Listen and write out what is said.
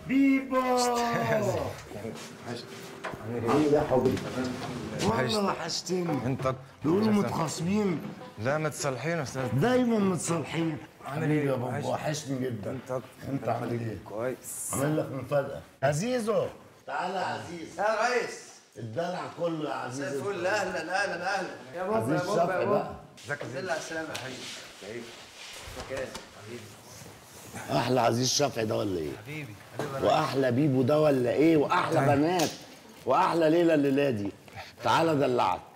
بيبو عامل ايه يا حبيبي؟ وحشت. والله وحشتني انت بيقولوا متخاصمين لا متصالحين يا استاذ دايما متصالحين عامل حبيبي ايه؟ يا بابا وحشني. وحشني جدا انت انت عامل ايه؟ كويس عامل لك مفاجأة عزيزو تعالى يا عزيز يا ريس الدلع كله يا عزيز زي الفل اهلا اهلا اهلا يا بابا عزيز يا بابا شفقي يا بقى بابا ازيك يا دل على السلامة يا حبيبي مكان حبيبي احلى عزيز شفعي ده ولا ايه؟ حبيبي حبيبي واحلى بيبو ده ولا ايه؟ واحلى بنات واحلى ليلى الليله دي تعالى دلعك